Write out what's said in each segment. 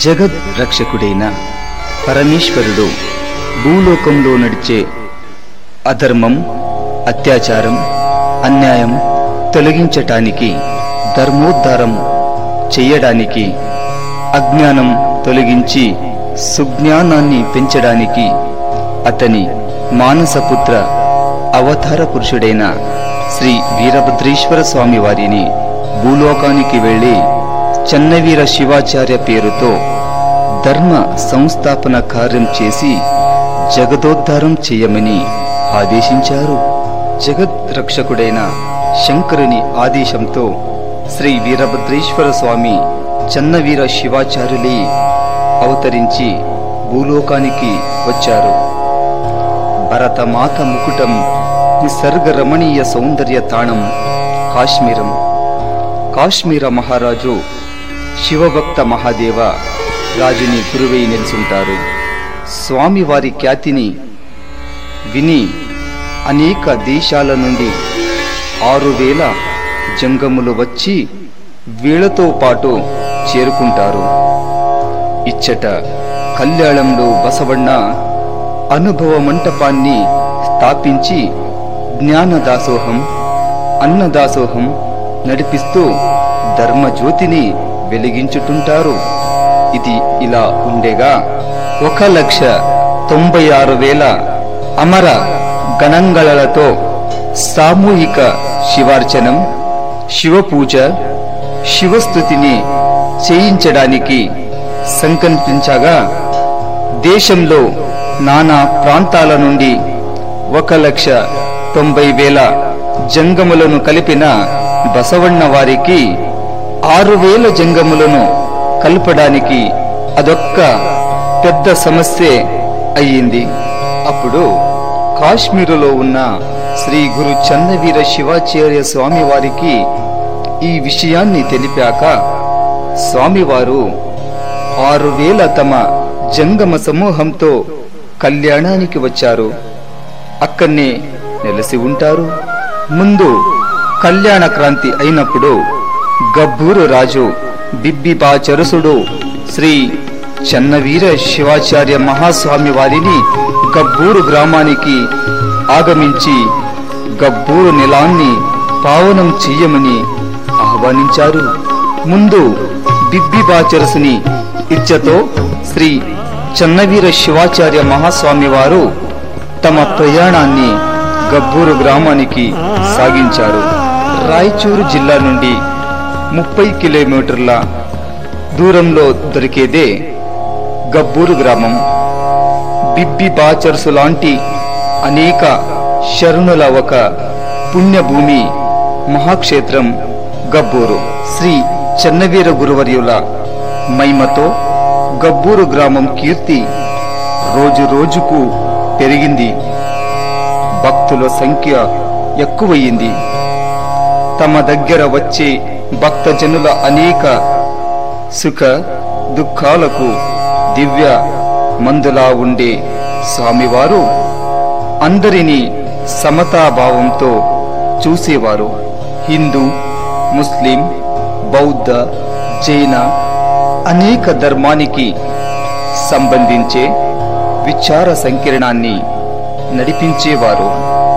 జగద్ రక్షకుడైన పరమేశ్వరుడు భూలోకంలో నడిచే అధర్మం అత్యాచారం అన్యాయం తొలగించటానికి ధర్మోద్ధారం చెయ్యడానికి అజ్ఞానం తొలగించి సుజ్ఞానాన్ని పెంచడానికి అతని మానసపుత్ర అవతార పురుషుడైన శ్రీ వీరభద్రేశ్వర స్వామి వారిని భూలోకానికి వెళ్ళి చన్నవీర శివాచార్య పేరుతో ధర్మ సంస్థాపన కార్యం చేసి జగదోద్ధారం చేయమని ఆదేశించారు జగత్ రక్షకుడైన శంకరుని ఆదేశంతో శ్రీ వీరభద్రేశ్వర స్వామి చన్నవీర శివాచార్యులే అవతరించి భూలోకానికి వచ్చారు భరతమాత ముకుటం నిసర్గ రమణీయ సౌందర్య తాణం కాశ్మీరం కాశ్మీర మహారాజు శివభక్త మహాదేవ రాజుని గురువై నిలుచుంటారు స్వామివారి ఖ్యాతిని విని అనేక దేశాల నుండి ఆరు వేల జంగములు వచ్చి వీళ్లతో పాటు చేరుకుంటారు ఇచ్చట కళ్యాణంలో బసవಣ್ణ అనుభవ మంటపాన్ని స్థాపించి జ్ఞానదాసోహం అన్నదాసోహం నడిపిస్తూ ధర్మజ్యోతిని వెలిగించుతుంటారు ఇది ఇలా ఉండేగా ఒక లక్ష తొంభై ఆరు వేల అమర గణంగళలతో సామూహిక శివార్చనం శివపూజ శివస్థుతిని చేయించడానికి సంకల్పించగా దేశంలో నానా ప్రాంతాల నుండి ఒక లక్ష తొంభై వేల జంగములను కలిపిన బసవಣ್ణ వారికి ఆరు వేల జంగములను కలపడానికి అదొక్క పెద్ద సమస్య అయ్యింది అప్పుడు కాశ్మీరులో ఉన్న శ్రీ గురు చందవీర శివాచార్య స్వామి వారికి ఈ విషయాన్ని తెలిపాక స్వామివారు ఆరు వేల తమ జంగమ సమూహంతో కళ్యాణానికి వచ్చారు అక్కడనే నెలసి ఉంటారు ముందు కళ్యాణ క్రాంతి అయినప్పుడు గబ్బూరు రాజు బిబ్బిబా చరుసుడు శ్రీ చన్నవీర శివాచార్య మహాస్వామి వారిని గబ్బూరు గ్రామానికి ఆగమించి గబ్బూరు నెలాన్ని పావనం చెయ్యమని ఆహ్వానించారు ముందు బిబ్బిబా చరసుని ఇచ్చతో శ్రీ చన్నవీర శివాచార్య మహాస్వామి వారు తమ ప్రయాణాన్ని గబ్బూరు గ్రామానికి సాగించారు రాయచూరు జిల్లా నుండి ముప్పై కిలోమీటర్ల దూరంలో దొరికేదే గబ్బూరు గ్రామం బిబ్బి బాచర్సు లాంటి అనేక శరణుల ఒక పుణ్యభూమి మహాక్షేత్రం గబ్బూరు శ్రీ చెన్నవీర గురువర్యుల మహిమతో గబ్బూరు గ్రామం కీర్తి రోజు రోజుకు పెరిగింది భక్తుల సంఖ్య ఎక్కువయింది తమ దగ్గర వచ్చే భక్తజనుల అనేక సుఖ దుఃఖాలకు దివ్య మందులా ఉండే స్వామివారు అందరినీ సమతాభావంతో చూసేవారు హిందూ ముస్లిం బౌద్ధ జైన అనేక ధర్మానికి సంబంధించే విచార సంకిరణాన్ని నడిపించేవారు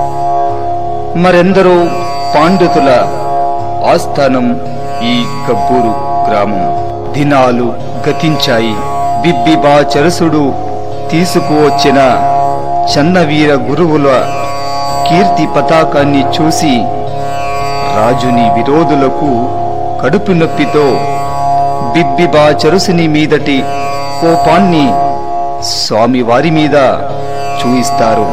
మరెందరో పాండితుల ఆస్థానం ఈ గబ్బూరు గ్రామం దినాలు గతించాయి బిబ్బిబా చరసుడు తీసుకువచ్చిన చన్నవీర గురువుల కీర్తి పతాకాన్ని చూసి రాజుని విరోధులకు కడుపు నొప్పితో బిబ్బిబా చరుసుని మీదటి కోపాన్ని స్వామివారి మీద చూయిస్తారు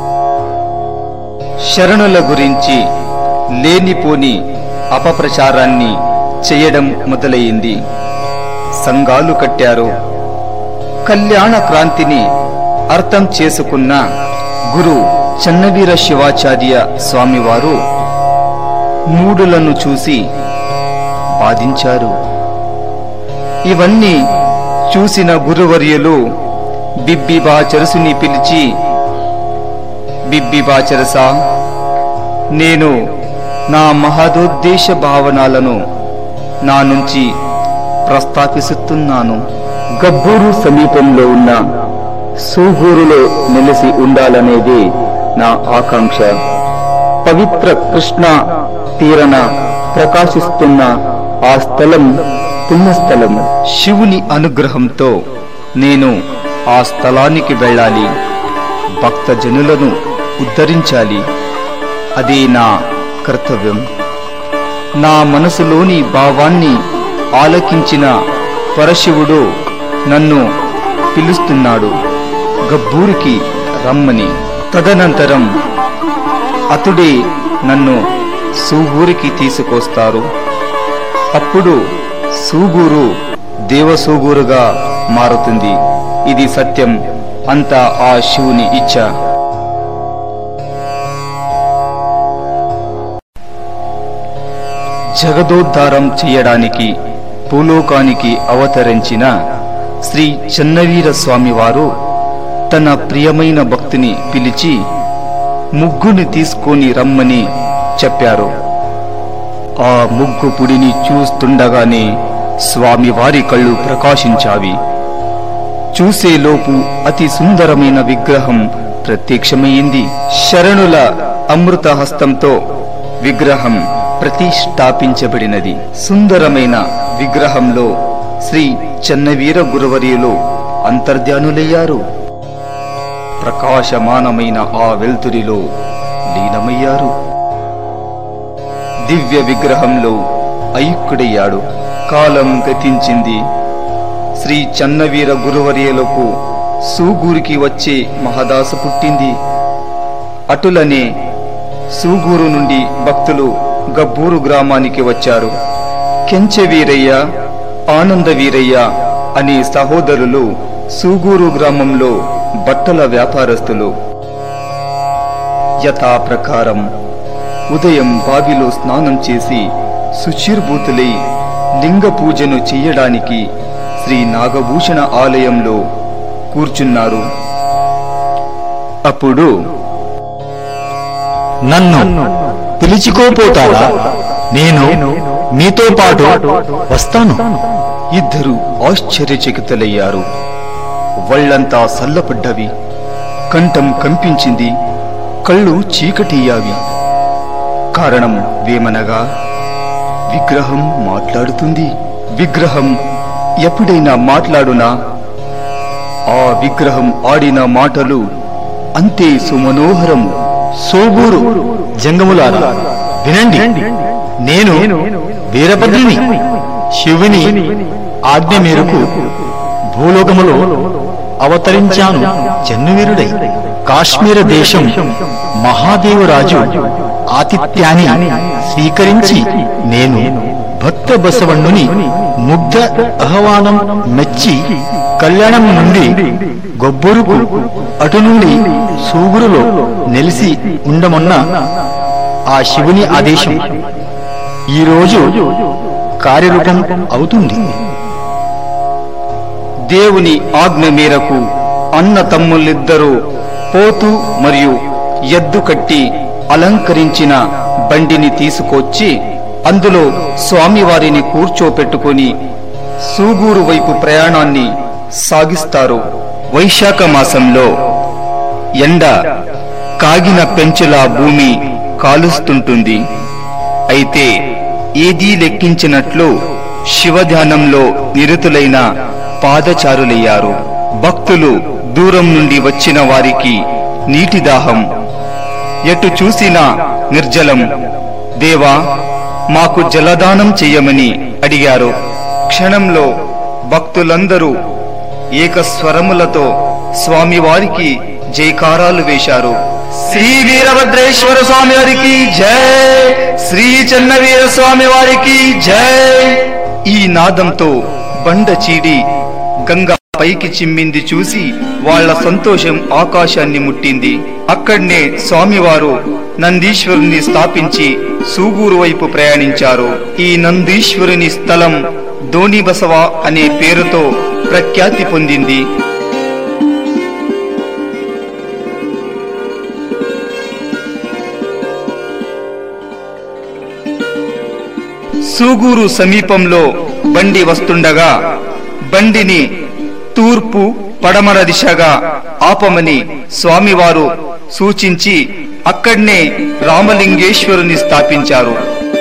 శరణుల గురించి లేనిపోని అపప్రచారాన్ని చేయడం మొదలయ్యింది సంఘాలు కట్టారు కళ్యాణ క్రాంతిని అర్థం చేసుకున్న గురు చన్నవీర శివాచార్య స్వామివారు మూడులను చూసి బాధించారు ఇవన్నీ చూసిన గురువర్యులు బిబ్బిబా చరసుని పిలిచి బిబ్బిబా చరసా నేను నా మహదోద్దేశ భావనాలను నా నుంచి ప్రస్తాపిస్తున్నాను గబ్బూరు సమీపంలో ఉన్న సూగూరులో నిలిసి ఉండాలనేది నా ఆకాంక్ష పవిత్ర కృష్ణ తీరన ప్రకాశిస్తున్న ఆ స్థలం పుణ్యస్థలం శివుని అనుగ్రహంతో నేను ఆ స్థలానికి వెళ్ళాలి భక్తజనులను ఉద్ధరించాలి అదే నా కర్తవ్యం నా మనసులోని భావాన్ని ఆలకించిన పరశివుడు నన్ను పిలుస్తున్నాడు గబ్బూరికి రమ్మని తదనంతరం అతుడే నన్ను సూగూరికి తీసుకొస్తారు అప్పుడు సూగూరు దేవసూగూరుగా మారుతుంది ఇది సత్యం అంతా ఆ శివుని ఇచ్చ జగదోద్ధారం చేయడానికి భూలోకానికి అవతరించిన శ్రీ చెన్నవీర స్వామివారు తన ప్రియమైన భక్తుని పిలిచి ముగ్గుని తీసుకొని రమ్మని చెప్పారు ఆ ముగ్గు పుడిని చూస్తుండగానే స్వామివారి కళ్ళు ప్రకాశించావి చూసేలోపు అతి సుందరమైన విగ్రహం ప్రత్యక్షమైంది శరణుల అమృత హస్తంతో విగ్రహం ప్రతిష్టాపించబడినది సుందరమైన విగ్రహంలో శ్రీ చెన్నవీర గురువర్యులు అంతర్ధ్యానులయ్యారు ప్రకాశమానమైన ఆ వెల్తురిలో లీనమయ్యారు దివ్య విగ్రహంలో అయుక్కుడయ్యాడు కాలం గతించింది శ్రీ చన్నవీర గురువర్యులకు సూగూరికి వచ్చే మహదాస పుట్టింది అటులనే సూగూరు నుండి భక్తులు గబ్బూరు గ్రామానికి వచ్చారు కెంచె వీరయ్య ఆనంద వీరయ్య అనే సహోదరులు సూగూరు గ్రామంలో బట్టల వ్యాపారస్తులు యథా ప్రకారం ఉదయం బావిలో స్నానం చేసి శుచిర్భూతులై లింగ పూజను చెయ్యడానికి శ్రీ నాగభూషణ ఆలయంలో కూర్చున్నారు అప్పుడు నన్ను పిలుచుకోపోతారా నేను మీతో పాటు వస్తాను ఇద్దరు ఆశ్చర్యచకితులయ్యారు వళ్ళంతా సల్లపడ్డవి కంఠం కంపించింది కళ్ళు చీకటియ్యావి కారణం వేమనగా విగ్రహం మాట్లాడుతుంది విగ్రహం ఎప్పుడైనా మాట్లాడునా ఆ విగ్రహం ఆడిన మాటలు అంతే సుమనోహరము సోబూరు జంగములారా వినండి నేను వీరభద్రుని శివుని ఆజ్ఞ మేరకు భూలోకములో అవతరించాను జన్నువీరుడై కాశ్మీర దేశం మహాదేవరాజు ఆతిథ్యాన్ని స్వీకరించి నేను భక్త బసవణ్ణుని ముగ్ధ ఆహ్వానం మెచ్చి కళ్యాణం నుండి గొబ్బురుకు అటు నుండి సూగురులో నెలిసి ఉండమన్న ఆ శివుని ఆదేశం ఈరోజు కార్యరూపం అవుతుంది దేవుని ఆజ్ఞ మేరకు అన్న తమ్ముళ్ళిద్దరూ పోతు మరియు ఎద్దు కట్టి అలంకరించిన బండిని తీసుకొచ్చి అందులో స్వామివారిని కూర్చోపెట్టుకొని సూగూరు వైపు ప్రయాణాన్ని సాగిస్తారు వైశాఖ మాసంలో ఎండ కాగిన పెంచులా భూమి కాలుస్తుంటుంది అయితే ఏదీ లెక్కించినట్లు శివధ్యానంలో నిరతులైన పాదచారులయ్యారు భక్తులు దూరం నుండి వచ్చిన వారికి నీటి దాహం ఎటు చూసినా నిర్జలం దేవా మాకు జలదానం చెయ్యమని అడిగారు క్షణంలో భక్తులందరూ ఏకస్వరములతో స్వామివారికి జైకారాలు వేశారు శ్రీ వీరభద్రేశ్వర స్వామి వారికి జై శ్రీ చెన్నవీర స్వామి వారికి జై ఈ నాదంతో బండ చీడి గంగా పైకి చిమ్మింది చూసి వాళ్ళ సంతోషం ఆకాశాన్ని ముట్టింది అక్కడనే స్వామివారు నందీశ్వరుని స్థాపించి సూగూరు వైపు ప్రయాణించారు ఈ నందీశ్వరుని స్థలం దోణిబసవ అనే పేరుతో ప్రఖ్యాతి పొందింది సూగూరు సమీపంలో బండి వస్తుండగా బండిని తూర్పు పడమర దిశగా ఆపమని స్వామివారు సూచించి అక్కడనే రామలింగేశ్వరుని స్థాపించారు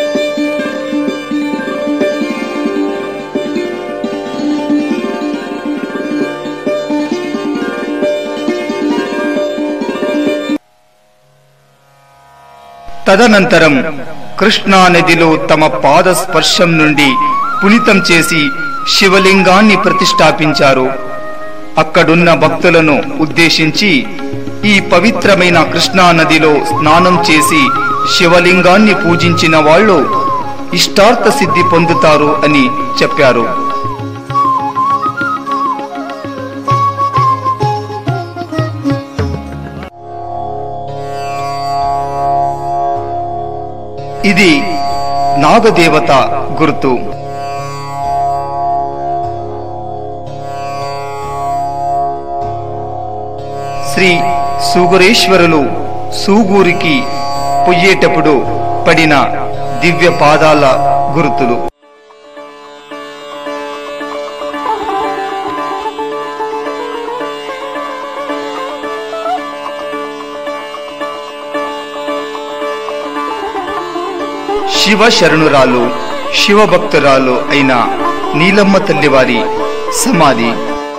తదనంతరం కృష్ణా నదిలో తమ పాద స్పర్శం నుండి పునితం చేసి శివలింగాన్ని ప్రతిష్టాపించారు అక్కడున్న భక్తులను ఉద్దేశించి ఈ పవిత్రమైన కృష్ణా నదిలో స్నానం చేసి శివలింగాన్ని పూజించిన వాళ్ళు ఇష్టార్థ సిద్ధి పొందుతారు అని చెప్పారు ఇది నాగదేవత గుర్తు శ్రీ సూగురేశ్వరులు సూగూరికి పొయ్యేటప్పుడు పడిన దివ్య పాదాల గుర్తులు శివ శరణురాలు శివభక్తురాలు అయిన నీలమ్మ తల్లివారి సమాధి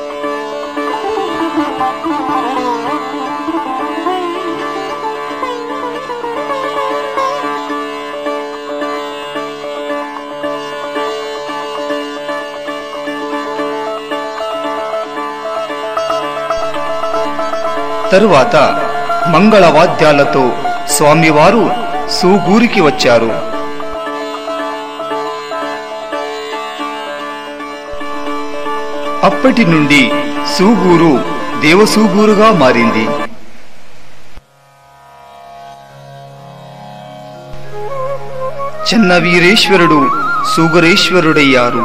తరువాత మంగళవాద్యాలతో స్వామివారు సూగూరికి వచ్చారు అప్పటి నుండి సూగూరు దేవసూగూరుగా మారింది చెన్నవీరేశ్వరుడు సూగురేశ్వరుడయ్యారు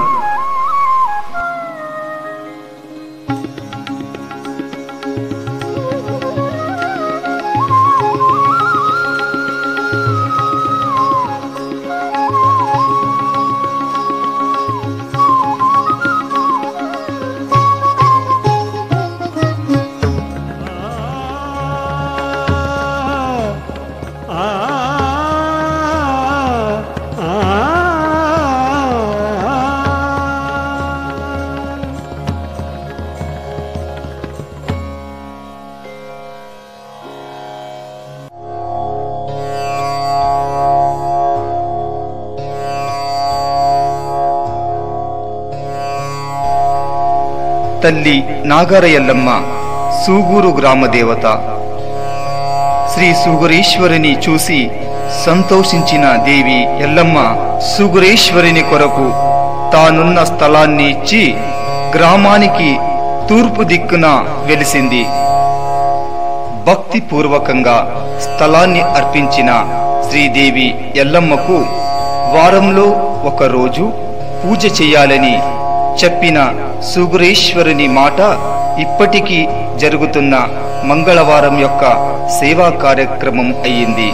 తల్లి నాగరయల్లమ్మ సూగూరు గ్రామ దేవత శ్రీ సూగురేశ్వరిని చూసి సంతోషించిన దేవి ఎల్లమ్మ సూగురేశ్వరిని కొరకు తానున్న స్థలాన్ని ఇచ్చి గ్రామానికి తూర్పు దిక్కున వెలిసింది భక్తి పూర్వకంగా స్థలాన్ని అర్పించిన శ్రీదేవి ఎల్లమ్మకు వారంలో ఒక రోజు పూజ చేయాలని చెప్పిన సుగురేశ్వరుని మాట ఇప్పటికీ జరుగుతున్న మంగళవారం యొక్క సేవా కార్యక్రమం అయ్యింది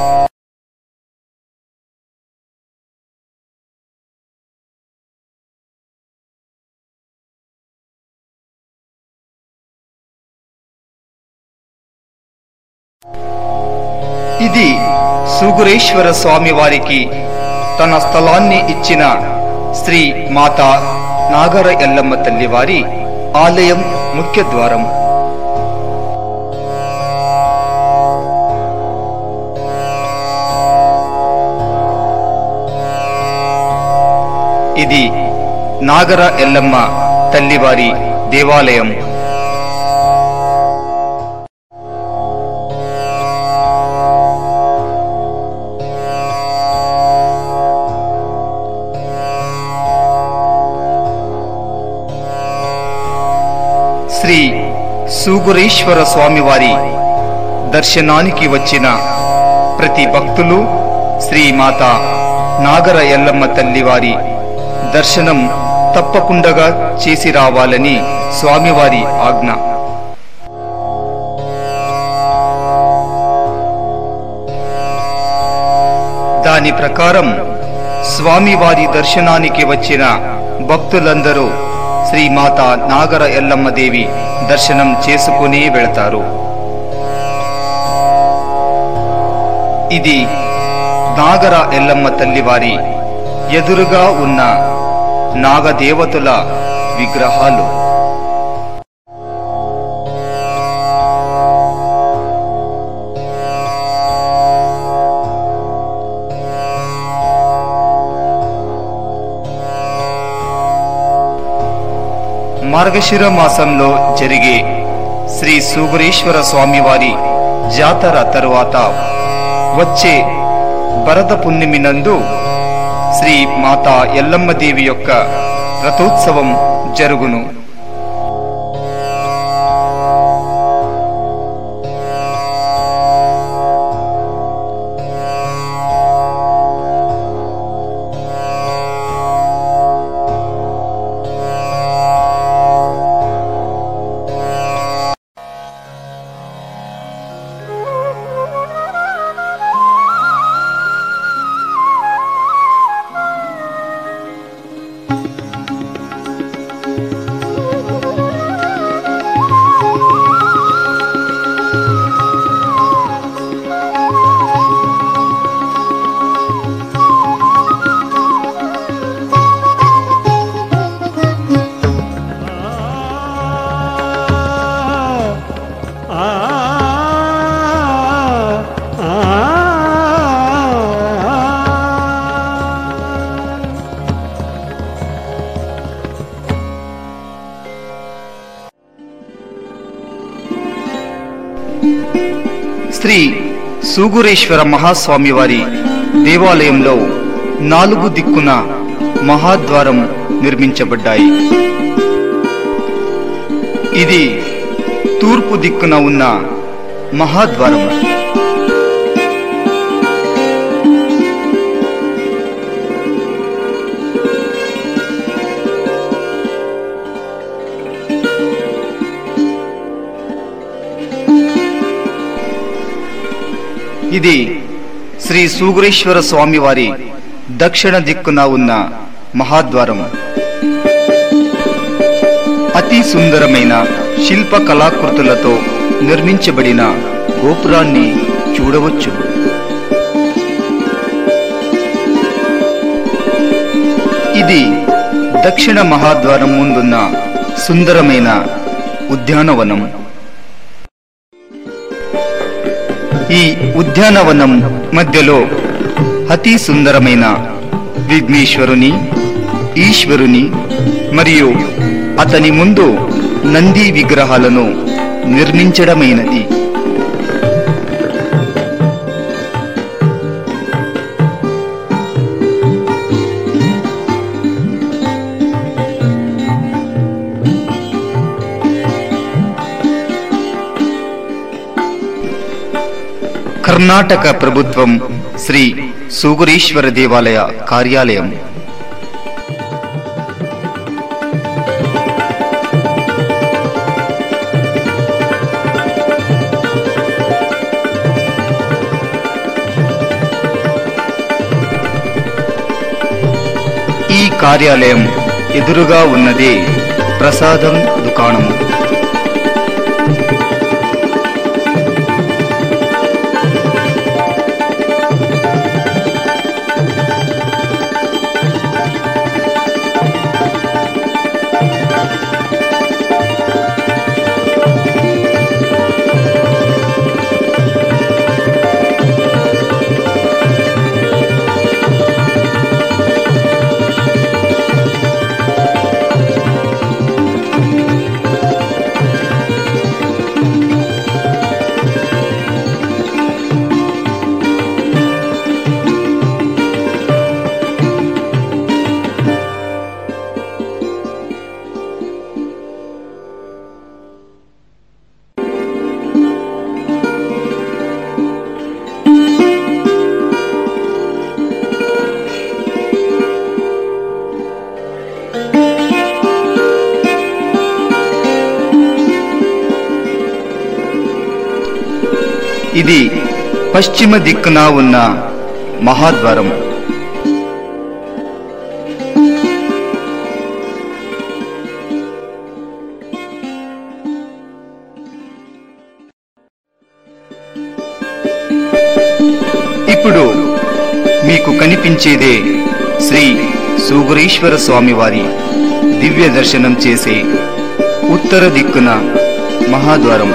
ఇది సుగురేశ్వర స్వామి వారికి తన స్థలాన్ని ఇచ్చిన శ్రీ మాత నాగర ఎల్లమ్మ తల్లి వారి ఆలయం ముఖ్య ద్వారం ఇది నాగర ఎల్లమ్మ తల్లివారి దేవాలయం శ్రీ సూగురేశ్వర స్వామివారి దర్శనానికి వచ్చిన ప్రతి భక్తులు శ్రీ మాత నాగర ఎల్లమ్మ తల్లి వారి దర్శనం తప్పకుండా చేసి రావాలని స్వామివారి ఆజ్ఞ దాని ప్రకారం స్వామివారి దర్శనానికి వచ్చిన భక్తులందరూ శ్రీ మాత నాగర ఎల్లమ్మ దేవి దర్శనం చేసుకుని వెళతారు ఇది నాగర ఎల్లమ్మ తల్లివారి ఎదురుగా ఉన్న నాగదేవతల విగ్రహాలు మార్గశిర మాసంలో జరిగే శ్రీ సూగురేశ్వర స్వామివారి జాతర తరువాత వచ్చే భరత పుణ్యమి నందు శ్రీ మాతా ఎల్లమ్మ దేవి యొక్క రథోత్సవం జరుగును శ్రీ సూగురేశ్వర మహాస్వామి వారి దేవాలయంలో నాలుగు దిక్కున మహాద్వారం నిర్మించబడ్డాయి ఇది తూర్పు దిక్కున ఉన్న మహాద్వారం ఇది శ్రీ సూగురేశ్వర స్వామి వారి దక్షిణ దిక్కున ఉన్న మహాద్వారం అతి సుందరమైన శిల్ప కళాకృతులతో నిర్మించబడిన గోపురాన్ని చూడవచ్చు ఇది దక్షిణ మహాద్వారం ముందున్న సుందరమైన ఉద్యానవనం ఈ ఉద్యానవనం మధ్యలో అతి సుందరమైన విఘ్నేశ్వరుని ఈశ్వరుని మరియు అతని ముందు నంది విగ్రహాలను నిర్మించడమైనది కర్ణాటక ప్రభుత్వం శ్రీ సూగురీశ్వర దేవాలయ కార్యాలయం ఈ కార్యాలయం ఎదురుగా ఉన్నదే ప్రసాదం దుకాణము ఇది పశ్చిమ దిక్కున ఉన్న మహాద్వారం కనిపించేదే శ్రీ సూగురీశ్వర స్వామి వారి దివ్య దర్శనం చేసే ఉత్తర దిక్కున మహాద్వారం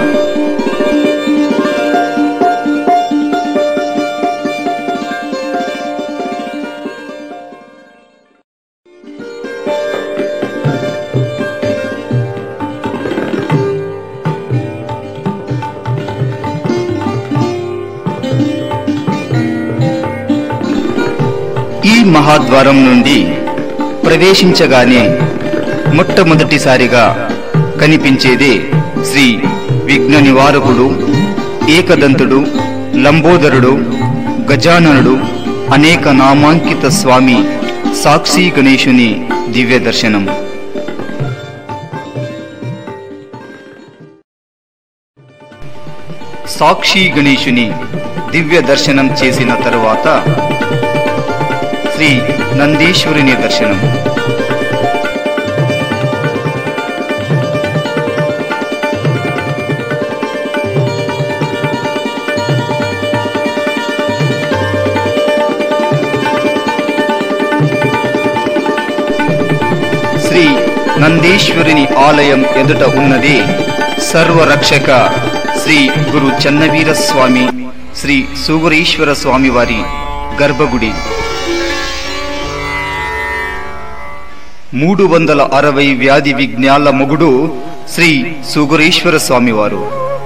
ఈ మహాద్వారం నుండి ప్రవేశించగానే మొట్టమొదటిసారిగా కనిపించేదే శ్రీ విఘ్న నివారకుడు ఏకదంతుడు లంబోదరుడు గజాననుడు అనేక నామాంకిత స్వామి సాక్షి గణేశుని దివ్య దర్శనం సాక్షి గణేశుని దివ్య దర్శనం చేసిన తరువాత శ్రీ నందీశ్వరుని దర్శనం శ్రీ నందీశ్వరుని ఆలయం ఎదుట ఉన్నది సర్వరక్షక శ్రీ గురు చెన్నవీర స్వామి శ్రీ సుగురీశ్వర స్వామి వారి గర్భగుడి మూడు వందల అరవై వ్యాధి విజ్ఞాల మొగుడు శ్రీ సుగురీశ్వర స్వామివారు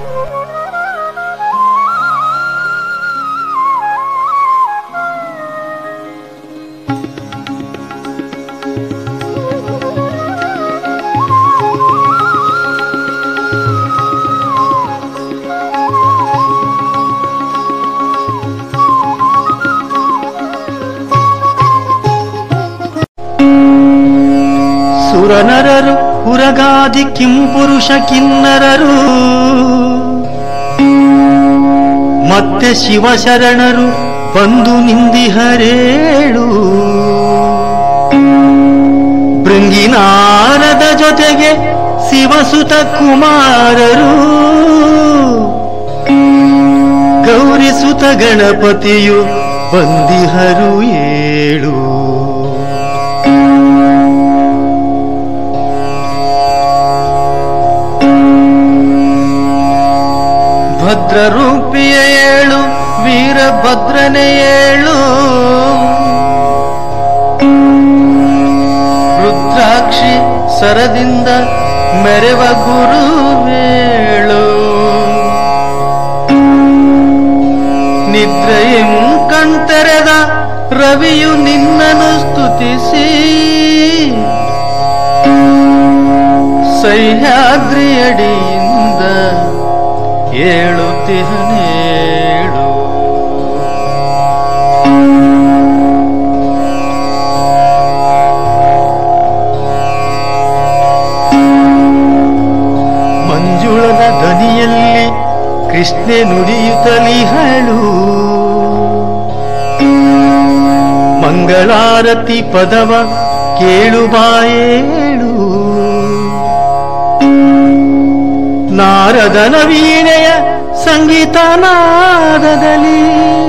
ಸುರನರರು ಹುರಗಾದಿ ಕಿಂಪುರುಷ ಕಿನ್ನರರು ಮತ್ತೆ ಶಿವಶರಣರು ಬಂದು ನಿಂದಿಹರೇಳು ಭೃಂಗಿನಾರದ ಜೊತೆಗೆ ಶಿವಸುತ ಕುಮಾರರು ಗೌರಿಸುತ ಗಣಪತಿಯು ಬಂದಿಹರು ಏಳು ಭದ್ರರೂಪಿಯ ಏಳು ವೀರಭದ್ರನೆ ಏಳು ರುದ್ರಾಕ್ಷಿ ಸರದಿಂದ ಮೆರೆವ ಗುರುವೇಳು ನಿದ್ರೆಯಂ ಕಣ್ತೆರೆದ ರವಿಯು ನಿನ್ನನು ಸ್ತುತಿಸಿ ಸಹ್ಯಾದ್ರಿಯಡಿಯಿಂದ ಏಳುತ್ತಿಹನೇಳು ಮಂಜುಳದ ಧ್ವನಿಯಲ್ಲಿ ಕೃಷ್ಣೆ ನುಡಿಯುತ್ತಲಿಹಳು ಮಂಗಳಾರತಿ ಪದವ ಕೇಳು ಬಾಯೇಳು ನಾರದನ ವೀಣೆಯ ಸಂಗೀತನಾದದಲ್ಲಿ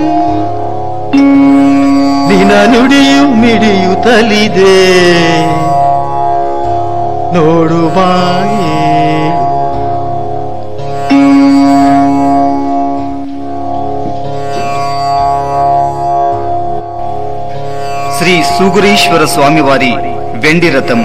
ನಿನ ನುಡಿಯು ಮಿಡಿಯುತ್ತಲಿದೆ ನೋಡು ಬಾಯೇಳು శ్రీ సుగురీశ్వర స్వామివారి వెండి రథం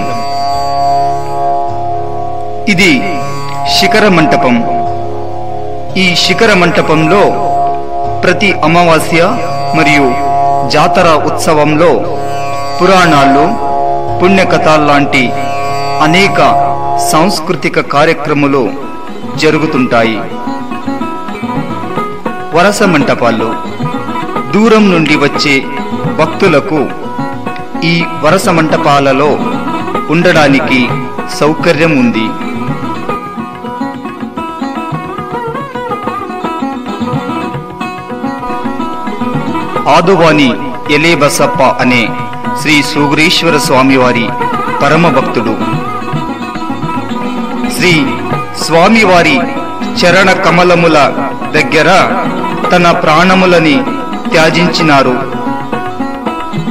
ఇది శిఖర మంటపం ఈ శిఖర మంటపంలో ప్రతి అమావాస్య మరియు జాతర ఉత్సవంలో పురాణాలు పుణ్యకథల్లాంటి అనేక సాంస్కృతిక కార్యక్రమాలు జరుగుతుంటాయి వరస మంటపాలు దూరం నుండి వచ్చే భక్తులకు ఈ వరస మంటపాలలో ఉండడానికి సౌకర్యం ఉంది ఆదువాని ఎలేబసప్ప అనే శ్రీ సూగురీశ్వర స్వామివారి పరమ భక్తుడు శ్రీ స్వామివారి చరణ కమలముల దగ్గర తన ప్రాణములని త్యాజించినారు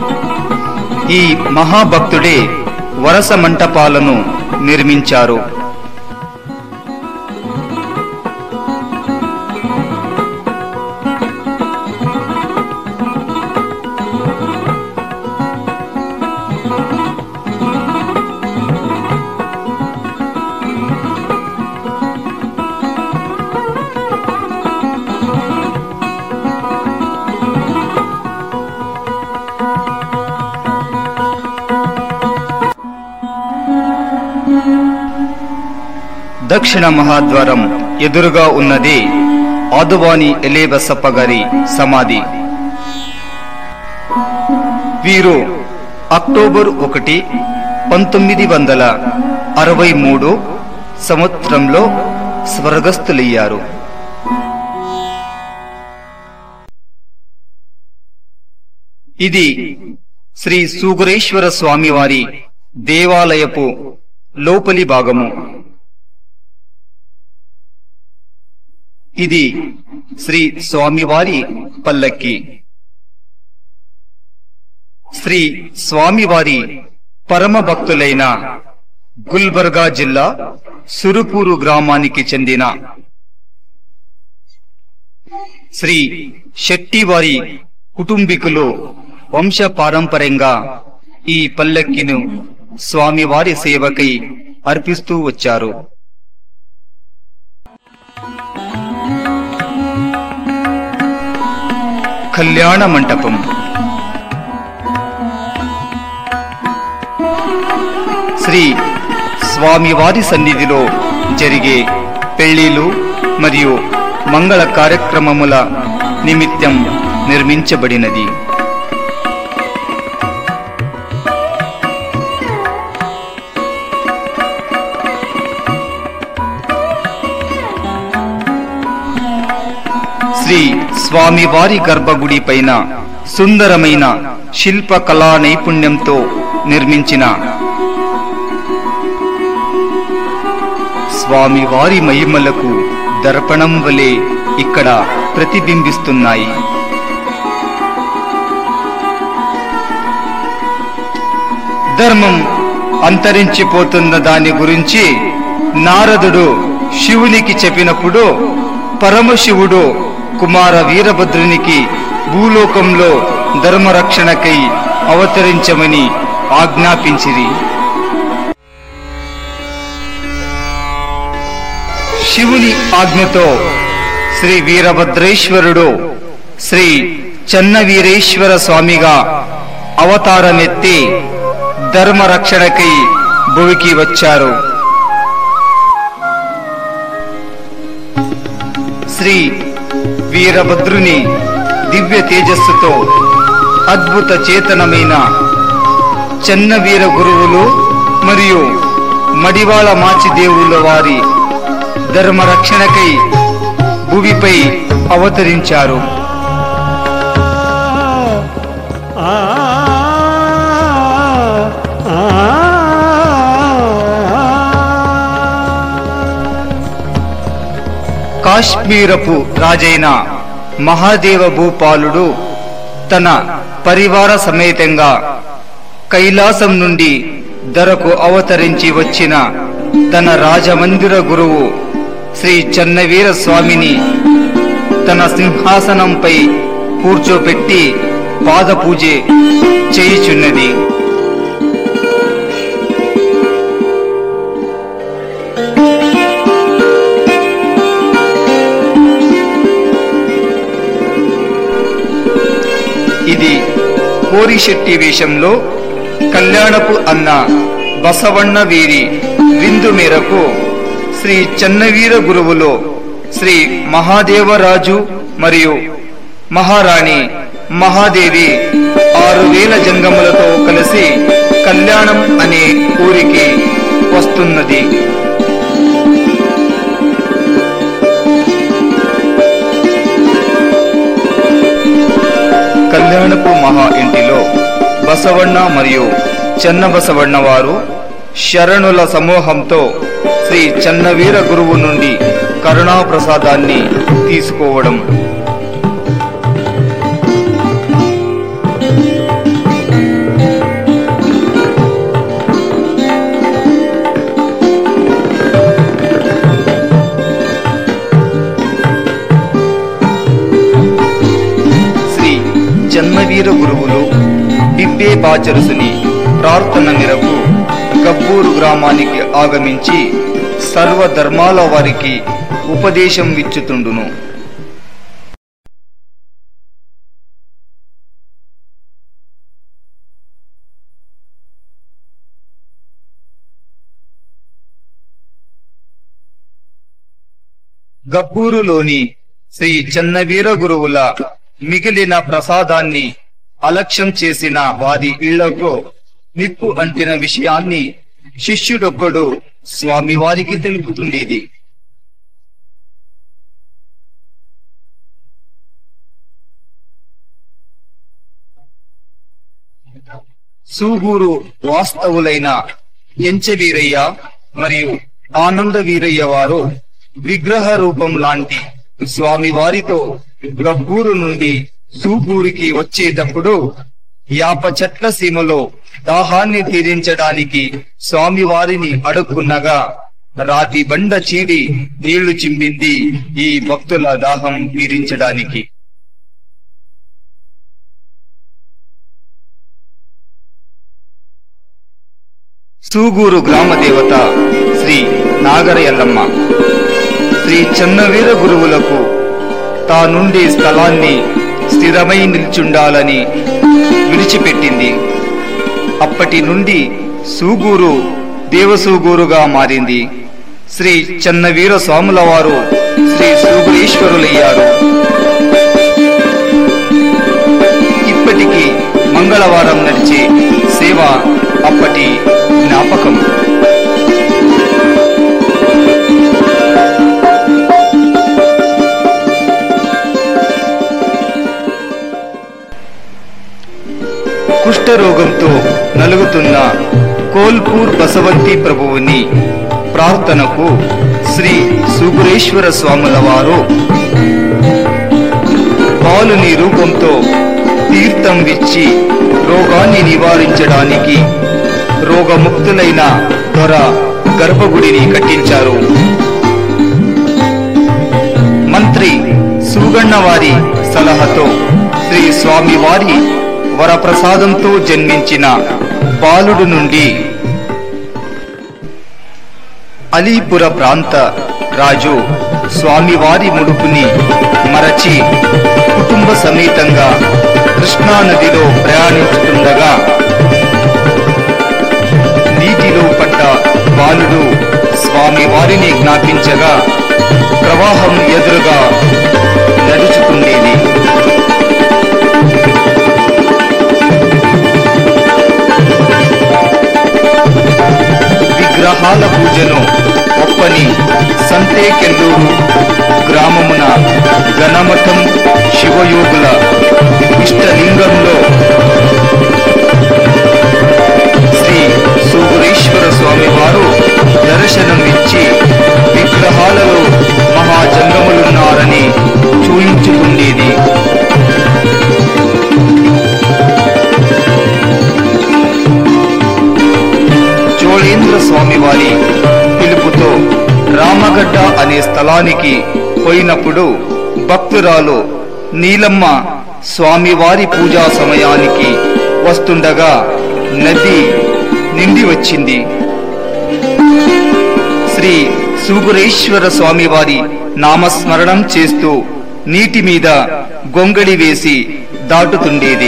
ఈ మహాభక్తుడే వరస మంటపాలను నిర్మించారు దక్షిణ మహాద్వారం ఎదురుగా ఉన్నది ఆదువాని ఎలేబసప్ప గారి సమాధి వీరు అక్టోబర్ ఒకటి పంతొమ్మిది వందల అరవై మూడు సంవత్సరంలో స్వర్గస్థులయ్యారు ఇది శ్రీ సూగురేశ్వర స్వామివారి దేవాలయపు లోపలి భాగము ఇది శ్రీ స్వామివారి పల్లకి శ్రీ స్వామివారి పరమ భక్తులైన గుల్బర్గా జిల్లా సురుపూరు గ్రామానికి చెందిన శ్రీ శెట్టివారి కుటుంబీకులు వంశ పారంపర్యంగా ఈ పల్లకిను స్వామివారి సేవకై అర్పిస్తూ వచ్చారు కళ్యాణ మంటపం శ్రీ స్వామివారి సన్నిధిలో జరిగే పెళ్లిలు మరియు మంగళ కార్యక్రమముల నిమిత్తం నిర్మించబడినది శ్రీ స్వామివారి గర్భగుడి పైన సుందరమైన శిల్ప కళా నైపుణ్యంతో నిర్మించిన స్వామివారి మహిమలకు దర్పణం వలె ఇక్కడ ప్రతిబింబిస్తున్నాయి ధర్మం అంతరించిపోతున్న దాని గురించి నారదుడు శివునికి చెప్పినప్పుడు పరమశివుడు కుమార వీరభద్రునికి భూలోకంలో ధర్మరక్షణకై అవతరించమని ఆజ్ఞాపించిరి శివుని ఆజ్ఞతో శ్రీ వీరభద్రేశ్వరుడు శ్రీ చెన్నవీరేశ్వర స్వామిగా అవతారమెత్తి ధర్మరక్షణకై భువికి వచ్చారు శ్రీ వీరభద్రుని దివ్య తేజస్సుతో అద్భుత చేతనమైన చెన్నవీర గురువులు మరియు మడివాళ మాచిదేవుల వారి ధర్మరక్షణకై భూమిపై అవతరించారు ఆ ఆ కాశ్మీరపు రాజైన మహాదేవ భూపాలుడు తన పరివార సమేతంగా కైలాసం నుండి ధరకు అవతరించి వచ్చిన తన రాజమందిర గురువు శ్రీ చెన్నవీర స్వామిని తన సింహాసనంపై కూర్చోపెట్టి పాదపూజ చేయుచున్నది ఇది కోరిశెట్టి వేషంలో కళ్యాణపు అన్న బసవಣ್ణ వీరి విందు మేరకు శ్రీ చెన్నవీర గురువులో శ్రీ మహాదేవరాజు మరియు మహారాణి మహాదేవి ఆరు వేల జంగములతో కలిసి కళ్యాణం అనే ఊరికి వస్తున్నది కళ్యాణపు మహా ఇంటిలో బసవಣ್ణ మరియు చెన్న బసవಣ್ణ వారు శరణుల సమూహంతో శ్రీ చెన్నవీర గురువు నుండి కరుణా ప్రసాదాన్ని తీసుకోవడం రామానుజరసుని ప్రార్థన మేరకు గబ్బూరు గ్రామానికి ఆగమించి సర్వధర్మాల వారికి ఉపదేశం ఇచ్చుతుండును గబ్బూరులోని శ్రీ చెన్నవీర గురువుల మిగిలిన ప్రసాదాన్ని అలక్ష్యం చేసిన వారి ఇళ్లకు నిప్పు అంటిన విషయాన్ని శిష్యుడొక్కడు స్వామివారికి తెలుపుతుండేది సూగూరు వాస్తవులైన ఎంచవీరయ్య మరియు ఆనంద వీరయ్య వారు విగ్రహ రూపం లాంటి స్వామి వారితో గబ్బూరు నుండి సూగూరికి వచ్చేటప్పుడు యాప చెట్ల సీమలో దాహాన్ని తీరించడానికి స్వామి వారిని అడుక్కున్నగా రాతి బండ చీడి నీళ్లు చింపింది ఈ భక్తుల దాహం తీరించడానికి సూగూరు గ్రామ దేవత శ్రీ నాగర ఎల్లమ్మ శ్రీ చెన్నవీర గురువులకు తానుండే స్థలాన్ని స్థిరమై నిల్చుండాలని విడిచిపెట్టింది అప్పటి నుండి సూగూరు దేవసూగూరుగా మారింది శ్రీ చెన్నవీర స్వాముల వారు శ్రీ సూగురీశ్వరులయ్యారు ఇప్పటికీ మంగళవారం నడిచే సేవ అప్పటి జ్ఞాపకం కుష్ఠరోగంతో నలుగుతున్న కోల్పూర్ బసవంతి ప్రభువుని ప్రార్థనకు శ్రీ సుగురేశ్వర స్వాముల వారు పాలుని రూపంతో తీర్థం ఇచ్చి రోగాన్ని నివారించడానికి రోగముక్తులైన దొర గర్భగుడిని కట్టించారు మంత్రి సూగన్నవారి సలహాతో శ్రీ స్వామివారి వరప్రసాదంతో జన్మించిన బాలుడు నుండి అలీపుర ప్రాంత రాజు స్వామివారి ముడుపుని మరచి కుటుంబ సమేతంగా కృష్ణా నదిలో ప్రయాణించుతుండగా నీటిలో పడ్డ బాలుడు స్వామివారిని జ్ఞాపించగా ప్రవాహం ఎదురుగా నడుచుతుండేది విగ్రహాల పూజను ఒప్పని సంతేకెల్లూరు గ్రామమున గణమఠం శివయోగుల ఇష్టలింగంలో శ్రీ సూగురేశ్వర స్వామి వారు దర్శనం ఇచ్చి విగ్రహాలలో మహాజంగములున్నారని చూయించుతుండేది చోళేంద్ర స్వామి వారి పిలుపుతో రామగడ్డ అనే స్థలానికి పోయినప్పుడు భక్తురాలు నీలమ్మ స్వామివారి పూజా సమయానికి వస్తుండగా నది నిండి వచ్చింది శ్రీ సూగురేశ్వర స్వామివారి నామస్మరణం చేస్తూ నీటి మీద గొంగళి వేసి దాటుతుండేది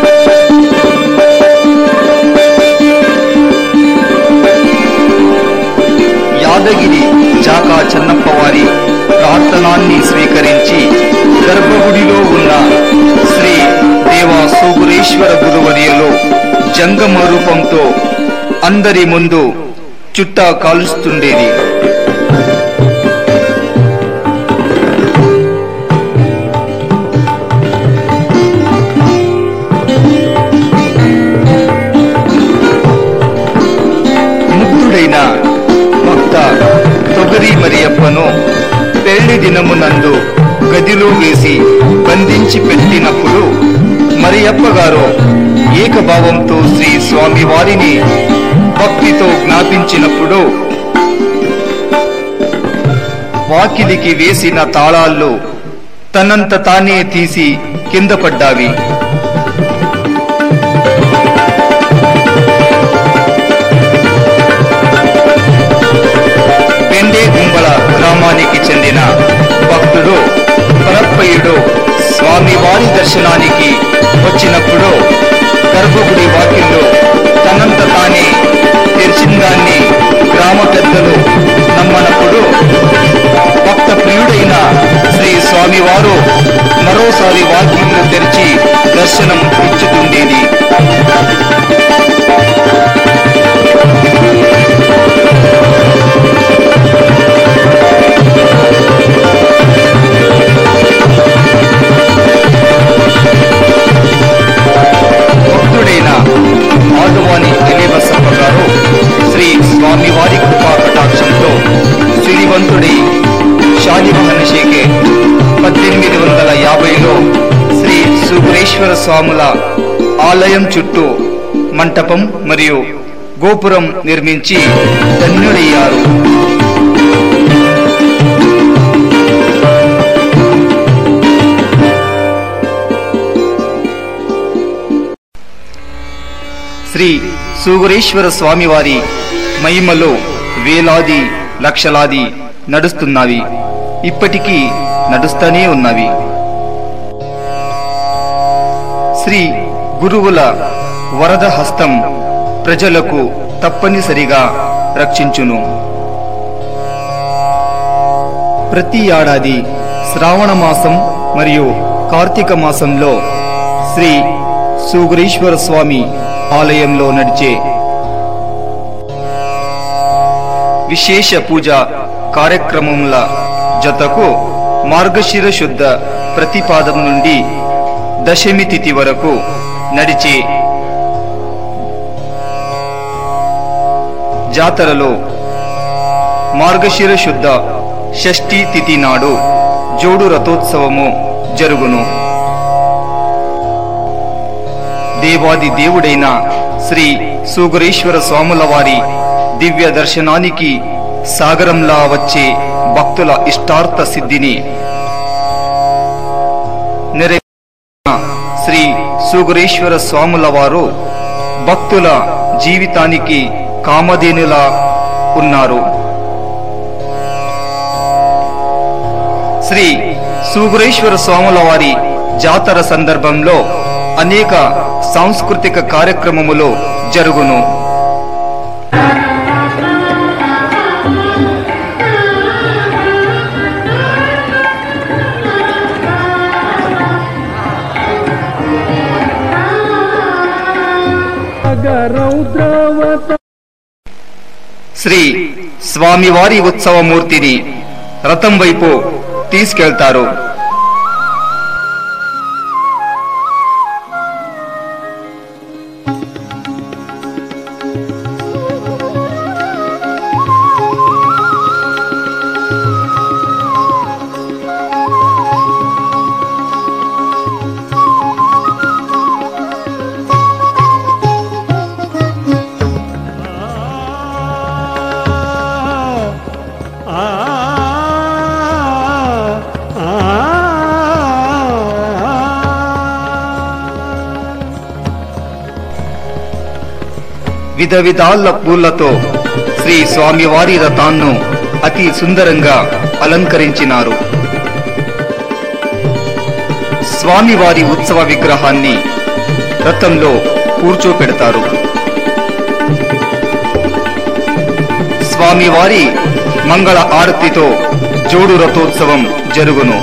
యాదగిరి చాకా చెన్నప్ప వారి ప్రార్థనాన్ని స్వీకరించి గర్భగుడిలో ఉన్న శ్రీ దేవా సూగురేశ్వర గురువర్యలో జంగమ రూపంతో అందరి ముందు చుట్టా కాలుస్తుండేది ముగ్ధుడైన భక్త తొగరి మరియప్పను పెళ్లి దినమునందు గదిలో వేసి బంధించి పెట్టినప్పుడు మరియప్ప గారు ఏకభావంతో శ్రీ స్వామి వారిని భక్తితో జ్ఞాపించినప్పుడు వాకిలికి వేసిన తాళాల్లో తనంత తానే తీసి కింద పడ్డావి తెరిచి దర్శనం ఇచ్చుతుండేది భక్తుడైన ఆదువాని ఎలిబసప్ప గారు శ్రీ స్వామివారి కృపా కటాక్షంతో సిరివంతుడై షాజీమహన్ షేకే పద్దెనిమిది వందల యాభైలో శ్రీ సుగురేశ్వర స్వాముల ఆలయం చుట్టూ మంటపం మరియు గోపురం నిర్మించి ధన్యుడయ్యారు శ్రీ సూగురేశ్వర స్వామివారి మహిమలో వేలాది లక్షలాది నడుస్తున్నవి ఇప్పటికీ నడుస్తూనే ఉన్నవి శ్రీ గురువుల వరద హస్తం ప్రజలకు తప్పనిసరిగా రక్షించును ప్రతి ఏడాది శ్రావణ మాసం మరియు కార్తీక మాసంలో శ్రీ సూగురీశ్వర స్వామి ఆలయంలో నడిచే విశేష పూజ కార్యక్రమముల జతకు మార్గశిర శుద్ధ ప్రతిపాదం నుండి దశమి తిథి వరకు నడిచే జాతరలో మార్గశిర శుద్ధ షష్ఠి తిథి నాడు జోడు రథోత్సవము జరుగును దేవాది దేవుడైన శ్రీ సూగురేశ్వర స్వాముల వారి దివ్య దర్శనానికి సాగరంలా వచ్చే భక్తుల ఇష్టార్థ సిద్ధిని నెరవేర్చిన శ్రీ సూగురేశ్వర స్వాముల వారు భక్తుల జీవితానికి కామధేనులా ఉన్నారు శ్రీ సూగురేశ్వర స్వాముల వారి జాతర సందర్భంలో అనేక సాంస్కృతిక కార్యక్రమములు జరుగును రౌద్రవత శ్రీ స్వామివారి ఉత్సవమూర్తిని రథం వైపు తీసుకెళ్తారు ఆ ఆ విధ విధాల పూలతో శ్రీ స్వామివారి రథాన్ను అతి సుందరంగా అలంకరించినారు స్వామివారి ఉత్సవ విగ్రహాన్ని రథంలో కూర్చోపెడతారు స్వామివారి మంగళ ఆరతితో జోడు రథోత్సవం జరుగును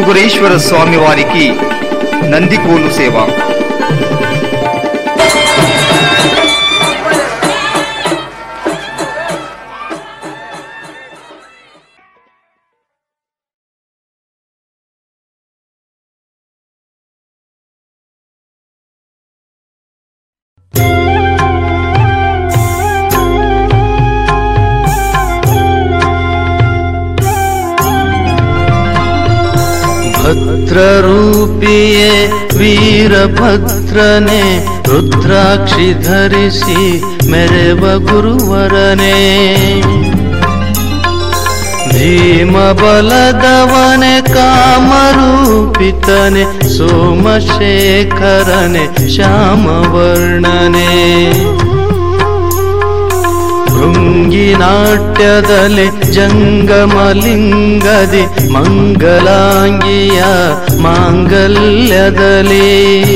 సుగురేశ్వర స్వామి వారికి నందికోలు సేవ ಭದ್ರರೂಪಿಯೇ ವೀರಭದ್ರನೆ ರುದ್ರಾಕ್ಷಿ ಧರಿಸಿ ಮೆರೆವ ಗುರುವರನೇ ಭೀಮಬಲದವನೆ ಕಾಮರೂಪಿತನೆ ಸೋಮಶೇಖರನೆ ಶ್ಯಾಮವರ್ಣನೆ ಭೃಂಗಿನಾಟ್ಯದಲ್ಲಿ ಜಂಗಮಲಿಂಗದಿ ಮಂಗಲಾಂಗಿಯ ಮಾಂಗಲ್ಯದಲ್ಲಿ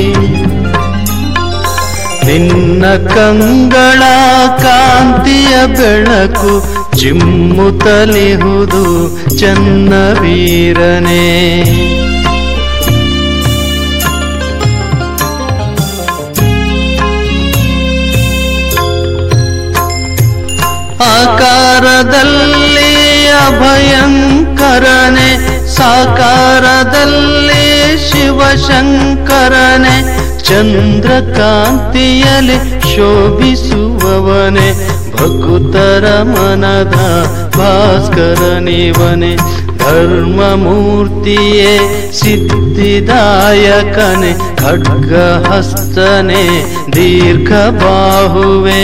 ನಿನ್ನ ಕಂಗಳ ಕಾಂತಿಯ ಬೆಳಕು ಚಿಮ್ಮುತ್ತಲಿಹುದು ಚನ್ನವೀರನೇ ಆಕಾರದಲ್ಲಿ ಅಭಯಂಕರನೆ ಸಾಕಾರದಲ್ಲಿ ಶಿವಶಂಕರನೆ ಚಂದ್ರಕಾಂತಿಯಲ್ಲಿ ಶೋಭಿಸುವವನೆ ಭಕುತರ ಮನದ ಭಾಸ್ಕರನಿವನೆ ಧರ್ಮಮೂರ್ತಿಯೇ ಸಿದ್ಧಿದಾಯಕನೆ ಖಡ್ಗಹಸ್ತನೆ ದೀರ್ಘಬಾಹುವೆ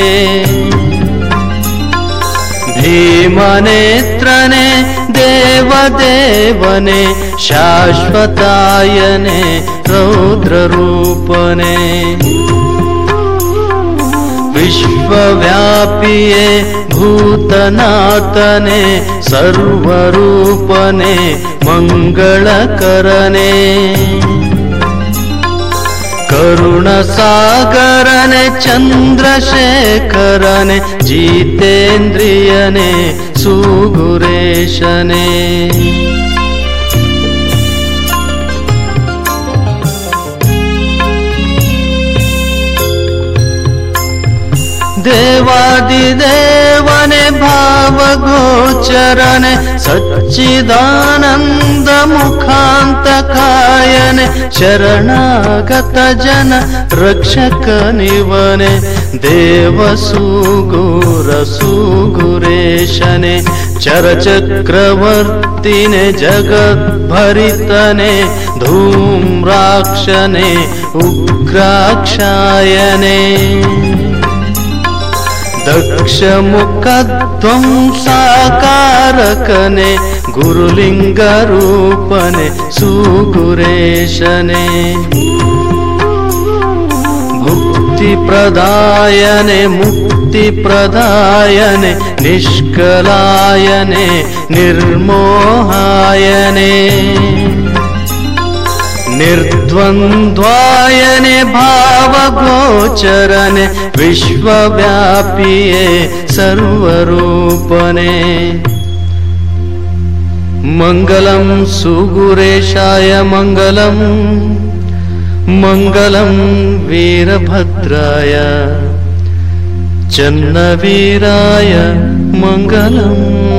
ಭೀಮನೇತ್ರನೆ ದೇವದೇವನೆ ಶಾಶ್ವತಾಯನೆ ರೌದ್ರರೂಪನೆ ವಿಶ್ವವ್ಯಾಪಿಯೇ ಭೂತನಾಥನೆ ಸರ್ವರೂಪನೆ ಮಂಗಳಕರನೆ ಕರುಣಸಾಗರನೆ ಚಂದ್ರಶೇಖರನೆ ಜಿತೇಂದ್ರಿಯನೆ ಸುಗುರೇಶನೆ ದೇವಾದಿದೇವನೆ ಭಾವಗೋಚರನೆ ಸಚ್ಚಿದಾನಂದ ಮುಖಾಂತ ಕಾಯನೆ ಶರಣಾಗತ ಜನ ರಕ್ಷಕನಿವನೆ ದೇವ ಸುಗೂರ ಸುಗುರೇಶನೆ ಚರಚಕ್ರವರ್ತಿನೆ ಜಗದ್ಭರಿತನೆ ಧೂಮ್ರಾಕ್ಷನೆ ಉಗ್ರಾಕ್ಷಾಯನೆ ದಕ್ಷ ಮುಖಧ್ವಂ ಸಾಕಾರಕನೆ ಗುರುಲಿಂಗ ರೂಪನೆ ಸುಗುರೇಶನೆ ಭುಕ್ತಿ ಪ್ರದಾಯನೆ ಮುಕ್ತಿ ಪ್ರದಾಯನೆ ನಿಷ್ಕಲಾಯನೆ ನಿರ್ಮೋಹಾಯನೆ ನಿರ್ದ್ವಂದ್ವಾಯನೆ ಭಾವಗೋಚರನೆ ವಿಶ್ವವ್ಯಾಪಿಯೇ ಸರ್ವರೂಪನೆ ಮಂಗಲಂ ಸುಗುರೇಶಾಯ ಮಂಗಲಂ ಮಂಗಲಂ ವೀರಭದ್ರಾಯ ಚನ್ನವೀರಾಯ ಮಂಗಲಂ